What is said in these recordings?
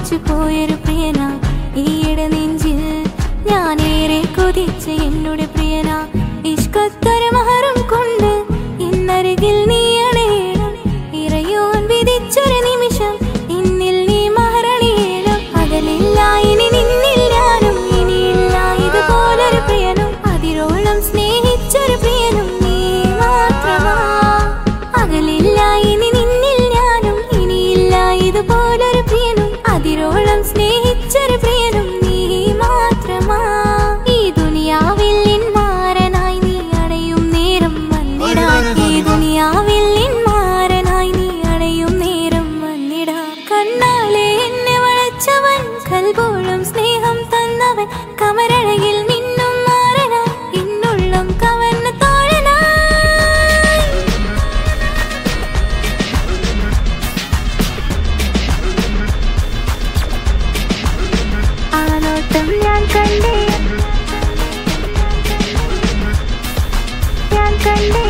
കൊതിച്ചു പോയൊരു പ്രിയന ഈയിടെ നെഞ്ചിൽ ഞാനേറെ കൊതിച്ച എന്നോട് പ്രിയന ഇഷ്കത്തൊരു മഹറും കൊണ്ട് ഇന്നരികിൽ നീ അണയണം ഇറയോൻ വിധിച്ചൊരു നിമിഷം ഇന്നിൽ നീ മഹറണിയേണം അകലില്ല ഇനി നിന്നിൽ ഞാനും ഇനിയില്ല ഇതുപോലൊരു പ്രിയനും അതിരോളം സ്നേഹിച്ചൊരു പ്രിയനും നീ മാത്രമാ അകലില്ല ഇനി നിന്നിൽ ഞാനും ഇനിയില്ല ഇതുപോലൊരു പ്രിയനും അതിരോളം സ്നേഹിച്ചൊരു പ്രിയനും നീ മാത്രമാ ഈ ദുനിയാവിൽ മാരനായി നീ അടയും നേരം വന്നിടാ ഈ ദുനിയാവിൽ മാരനായി നീ അടയും നേരം വന്നിടാ കണ്ണാലെ എന്നെ വളച്ചവൻ കൽപോളം സ്നേഹം തന്നവൻ കമരഴകിൽ നിന്നും മാറനാ എന്നുള്ളം കവർന്ന തോഴനായി ആ നോട്ടം ഞാൻ കണ്ടേ ഞാൻ കണ്ടേ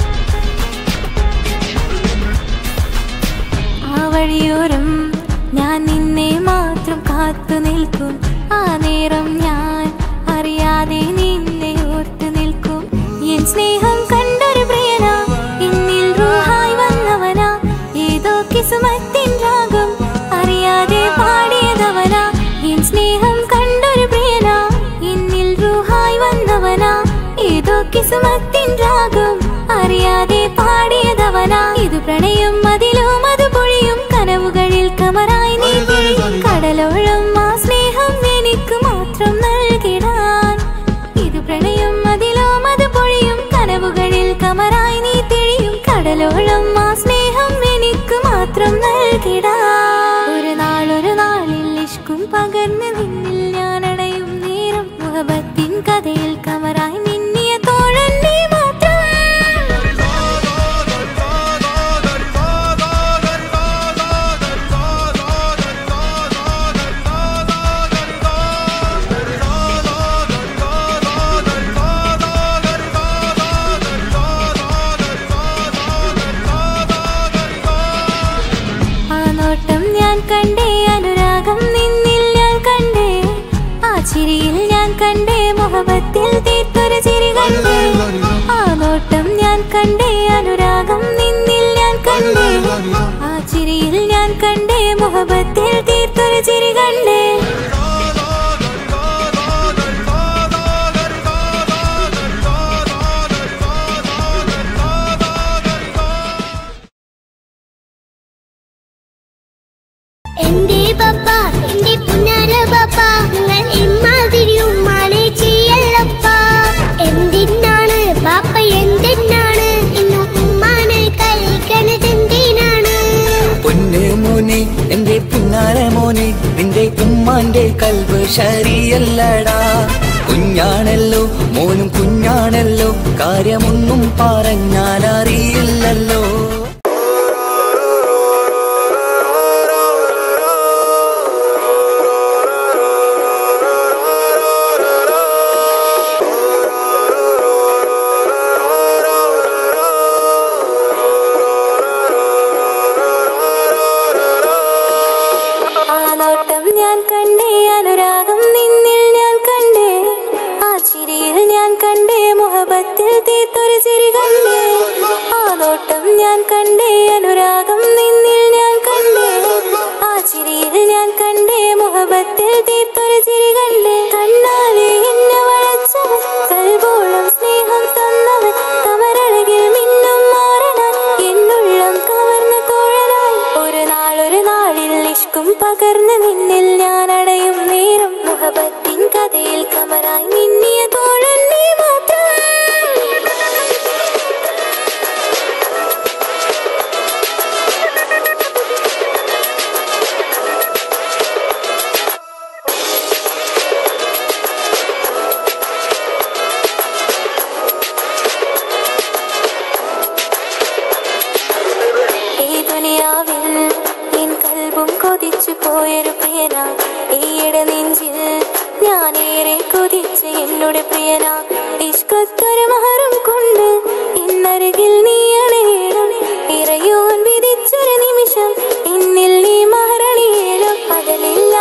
ആ വഴിയോരം ഞാൻ നിന്നെ മാത്രം കാത്തു നിൽക്കും ആ നേരം ഞാൻ അറിയാതെ നിന്നെ ഓർത്തു നിൽക്കും എൻ സ്നേഹം കണ്ടൊരു പ്രിയന എന്നിൽ റൂഹായി വന്നവനാ ഏതോ കിസുമത്തിൻ രാഗം അറിയാതെ പാടിയതവനാ എൻ സ്നേഹം കണ്ടൊരു പ്രിയന എന്നിൽ റൂഹായി വന്നവനാ ഏതോ കിസുമത്തിൻ രാഗം അറിയാതെ പാടിയതവനാ ഇത് പ്രണയം അതിലും അത് പൊഴിയും കനവുകളിൽ കമറായി നീ തിരിയും കടലോളം ആ സ്നേഹം എനിക്ക് മാത്രം നൽകിടാൻ ഇത് പ്രണയം അതിലും അത് പൊഴിയും കനവുകളിൽ കമറായി നീ തിരിയും കടലോളം ആ സ്നേഹം എനിക്ക് മാത്രം നൽകിടാ ഒരു നാളൊരു നാളിൽ ഇഷ്കും പകർന്ന് നിന്നിൽ ഞാൻ അടയും നേരം മുഹബത്തിൻ കഥയിൽ കമറായി നിന്നിയ തോഴൻ നീ മാത്രം ആ നോട്ടം ഞാൻ കണ്ടേ അനുരാഗം നിന്നിൽ ഞാൻ കണ്ടേ ആ ചിരിയിൽ ഞാൻ കണ്ടേ മുഖത്തിൽ തീർത്തൊരു ചിരി കണ്ടേ ആ നോട്ടം ഞാൻ കണ്ടേ അനുരാഗം നിന്നിൽ ഞാൻ കണ്ടേ ആ ചിരിയിൽ ഞാൻ കണ്ടേ മുഖത്തിൽ തീർത്തൊരു ചിരി കണ്ടേ എന്റെ പപ്പ എന്റെ പുന്നാര പപ്പ നിങ്ങൾ ഇമ്മാതിരി ഉമ്മാനെ ചെയ്യല്ലപ്പ എന്തിനാണ് പാപ്പ എന്തിനാണ് ഇന്ന് ഉമ്മാനെ കഴിക്കണത് എന്തിനാണ് പൊന്നെ മോനെ എന്റെ പിന്നാര മോനെ നിന്റെ ഉമ്മാന്റെ കൽവ് ശരിയല്ലടാ കുഞ്ഞാണല്ലോ മോനും കുഞ്ഞാണല്ലോ കാര്യമൊന്നും പറഞ്ഞാൽ അറിയില്ലല്ലോ ആ നോട്ടം ഞാൻ കണ്ടേ അനുരാഗം നിന്നിൽ ഞാൻ കണ്ടേ ആ ചിരിയിൽ ഞാൻ കണ്ടേ മുഹബത്തിൽ തീർത്തൊരു ചിരി കണ്ടേ ആ നോട്ടം ഞാൻ കണ്ടേ അനുരാഗം നിന്നിൽ ഞാൻ കണ്ടേ ആ ചിരിയിൽ ഞാൻ കണ്ടേ മുഹബത്തിൽ തീർത്തൊരു ചിരി കണ്ടേ കണ്ണാലെ എന്നെ വളച്ചവൻ കൽബോളം സ്നേഹം തന്നവൻ കമരഴകിൽ മിന്നും മാറനാൻ എന്നുള്ളം കവർന്ന തോഴനായി ഒരു നാളൊരു നാളിൽ ഇഷ്കും പകർന്ന് നിന്നിൽ ഞാൻ അടയും നേരം മുഹബത്തിൻ കഥയിൽ കമറായി നിന്നിയ തോഴൻ നീ മാത്രം ഈ ദുനിയാവിൽ എൻ കൽബും കൊതിച്ചു പോയൊരു പ്രിയന ഈയിടെ നെഞ്ചിൽ ഞാനേറെ കൊതിച്ച് എന്നോട് പ്രിയന ഇഷ്കത്തൊരു മഹറും കൊണ്ട് ഇന്നരികിൽ നീ അണയണം ഇറയോൻ വിധിച്ചൊരു നിമിഷം ഇന്നിൽ നീ മഹറണിയേണം പകലില്ല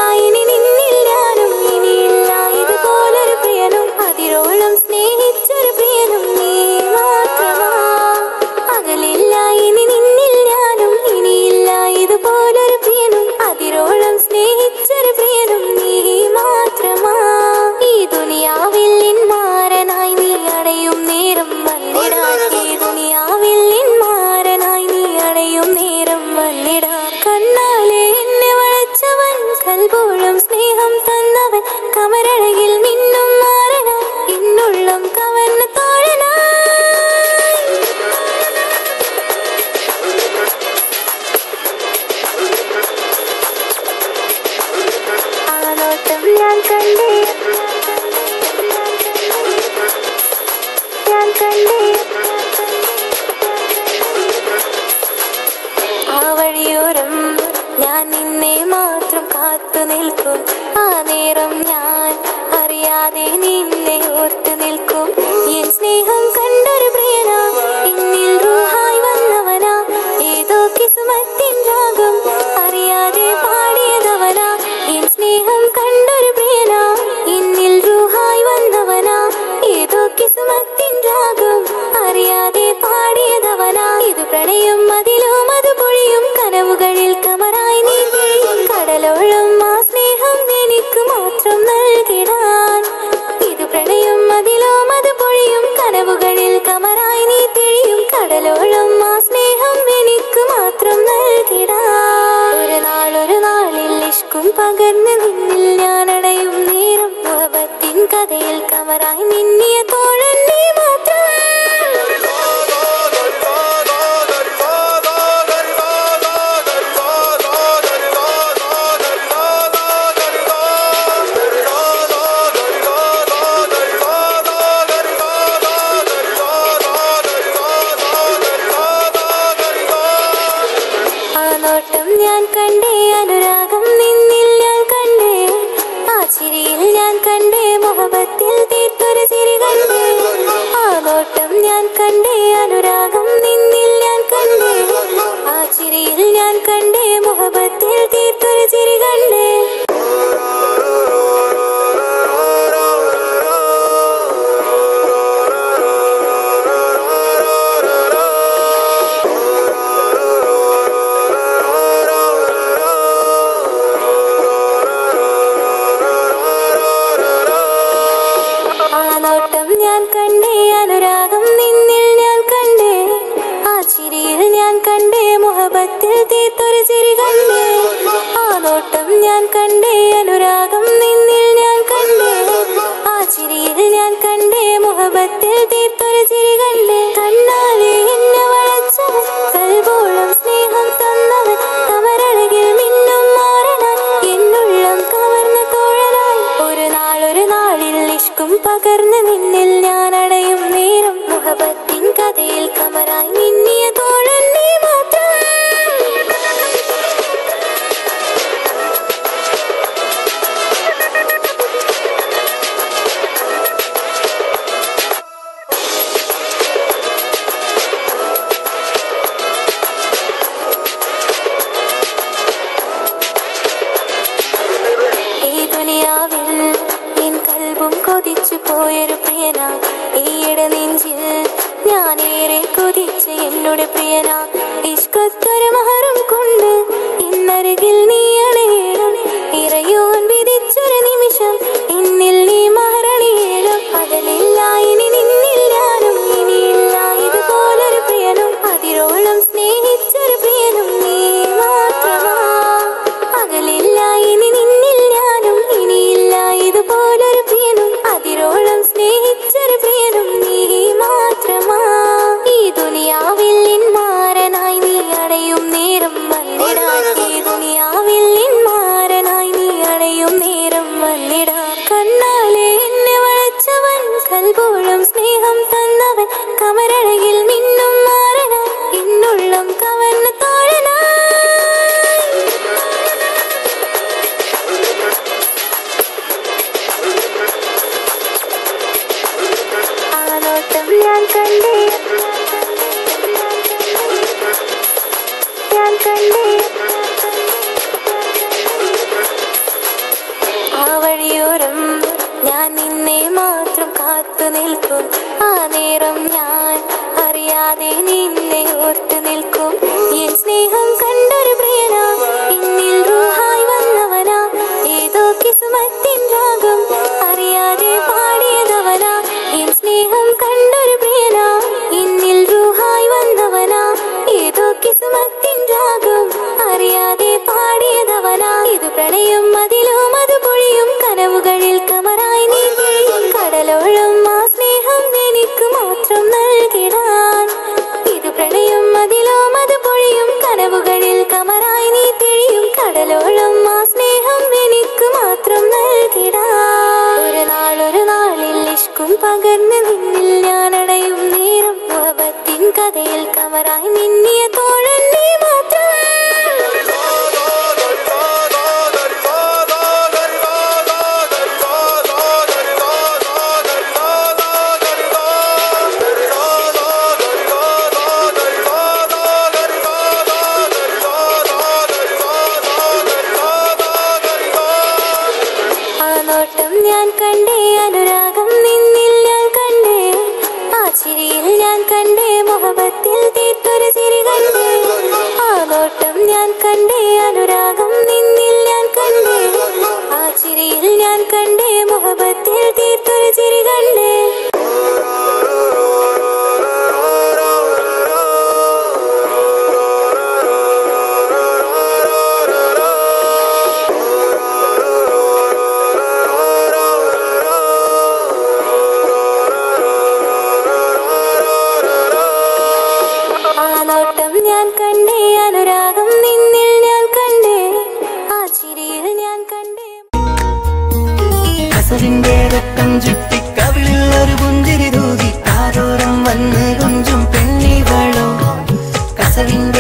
കമറായി മിന്നിയ തോഴൻ നീ മാത്രം ആ നോട്ടം ഞാൻ കണ്ടേ അനുരാഗം നിന്നിൽ ഞാൻ കണ്ടേ ആ ചിരിയിൽ ഞാൻ കണ്ടേ മുഹബത്തിൽ തീർത്തൊരു ചിരി കണ്ടേ ആ നോട്ടം ഞാൻ കണ്ടേ അനുരാഗം നിന്നിൽ ഞാൻ കണ്ടേ ആ ചിരിയിൽ ഞാൻ കണ്ടേ മുഹബത്തിൽ തീർത്തൊരു ചിരി കണ്ടേ ആ നോട്ടം ഞാൻ കണ്ടേ അനുരാഗം നിന്നിൽ ഞാൻ കണ്ടേ ആ ചിരിയിൽ ഞാൻ കണ്ടേ മുഹബത്തിൽ തീർത്തൊരു ചിരി കണ്ടേ ആ നോട്ടം ഞാൻ കണ്ടേ അനുരാഗം നിന്നിൽ ഞാൻ കണ്ടേ ആ ചിരിയിൽ ഞാൻ കണ്ടേ മുഹബത്തിൽ തീർത്തൊരു ചിരി കണ്ടേ കണ്ണാലെ എന്നെ വളച്ചവൻ കൽബോളം സ്നേഹം തന്നവൻ കമരഴകിൽ മിന്നും മാറനാൻ എന്നുള്ളം കവർന്ന തോഴനായി ഒരു നാളൊരു നാളിൽ ഇഷ്കും പകർന്ന് നിന്നിൽ ഞാൻ അടയും നേരം മുഹബത്തിൻ കഥയിൽ കമറായി മിന്നിയ തോഴൻ നീ മാത്രം ഈ ദുനിയാവിൽ എൻ കൽബും കൊതിച്ചു പോയൊരു പ്രിയന ഈയിടെ നെഞ്ചിൽ ഞാനേറെ കൊതിച്ച എന്നോട് പ്രിയന ഇഷ്കത്തൊരു മഹറും കൊണ്ട് ഇന്നരികിൽ നീ അണയണം ഇറയോൻ വിധിച്ചൊരു നിമിഷം എന്നിൽ നീ മഹറണിയേണം പകലില്ല ഇനി നിന്നിൽ ഞാനും ഇനിയില്ല ഇതുപോലൊരു പ്രിയനും അതിരോളം സ്നേഹിച്ചൊരു പ്രിയനും നീ മാത്രമാ പകലില്ല ഇനി നിന്നിൽ ഞാനും ഇനിയില്ല ഇതുപോലൊരു പ്രിയനും അതിരോളം സ്നേഹിച്ചൊരു പ്രിയനും നീ മാത്രമാ ഈ ദുനിയാവിൽ മാറനായി നീ അടയും നേരം വന്നിടാൻ ഈ ദുനിയാവിൽ മാറനായി നീ അടയും നേരം വന്നിടാൻ കണ്ണാലെ എന്നെ വളച്ചവൻ കൽബോളം സ്നേഹം തന്നവൻ കമരഴകിൽ മിന്നും മാറനാൻ എന്നുള്ളം കവർന്ന തോഴനായി ആ നോട്ടം ഞാൻ കണ്ടേ ഞാൻ കണ്ടേ ആ വഴിയോരം ഞാൻ നിന്നെ മാത്രം കാത്തു നിൽക്കും ആ നേരം ഞാൻ അറിയാതെ നിന്നെ ഓർത്തു നിൽക്കും എൻ സ്നേഹം കണ്ടൊരു പ്രിയനാ എന്നിൽ റൂഹായി വന്നവനാ ഏതോ കിസ്മത്തിൻ രാഗം അറിയാതെ പാടിയതവനാ എൻ സ്നേഹം കണ്ടൊരു പ്രിയനാ എന്നിൽ റൂഹായി വന്നവനാ ഏതോ കിസ്മത്തിൻ രാഗം അറിയാതെ പാടിയതവനാ ഇത് പ്രണയം അതിലും അത് പൊഴിയും കനവുകളിൽ കമറായി നീ പൊഴിയും കടലോളം ആ സ്നേഹം എനിക്ക് മാത്രം നൽകിടാൻ ഇത് പ്രണയം അതിലും അത് പൊഴിയും കനവുകളിൽ കമറായി നീ തിഴിയും കടലോളം ആ സ്നേഹം എനിക്ക് മാത്രം നൽകിടാൻ ഒരു നാളൊരു നാളിൽ ഇഷ്കും പകർന്ന് നിന്നിൽ ഞാൻ അടയും നേരം മുഹബത്തിൻ കഥയിൽ കമറായി മിന്നിയ തോഴൻ നീ മാത്രം ആ നോട്ടം ഞാൻ കണ്ടേ അനുരാഗം നിന്നിൽ ഞാൻ കണ്ടേ ആ ചിരിയിൽ ഞാൻ കണ്ടേ മുഹബത്തിൽ തീർത്തൊരു ചിരി കണ്ടേ ആ നോട്ടം ഞാൻ കണ്ടേ അനുരാഗം നിന്നിൽ ഞാൻ കണ്ടേ ആ ചിരിയിൽ ഞാൻ കണ്ടേ മുഹബത്തിൽ തീർത്തൊരു ചിരി കണ്ടേ തട്ടം ചുറ്റി കവിളിൽ ഒരു പുഞ്ചിരി തൂകി കാതോരം വന്ന് കൊഞ്ചും പെണ്ണിവളോ കസവിൻ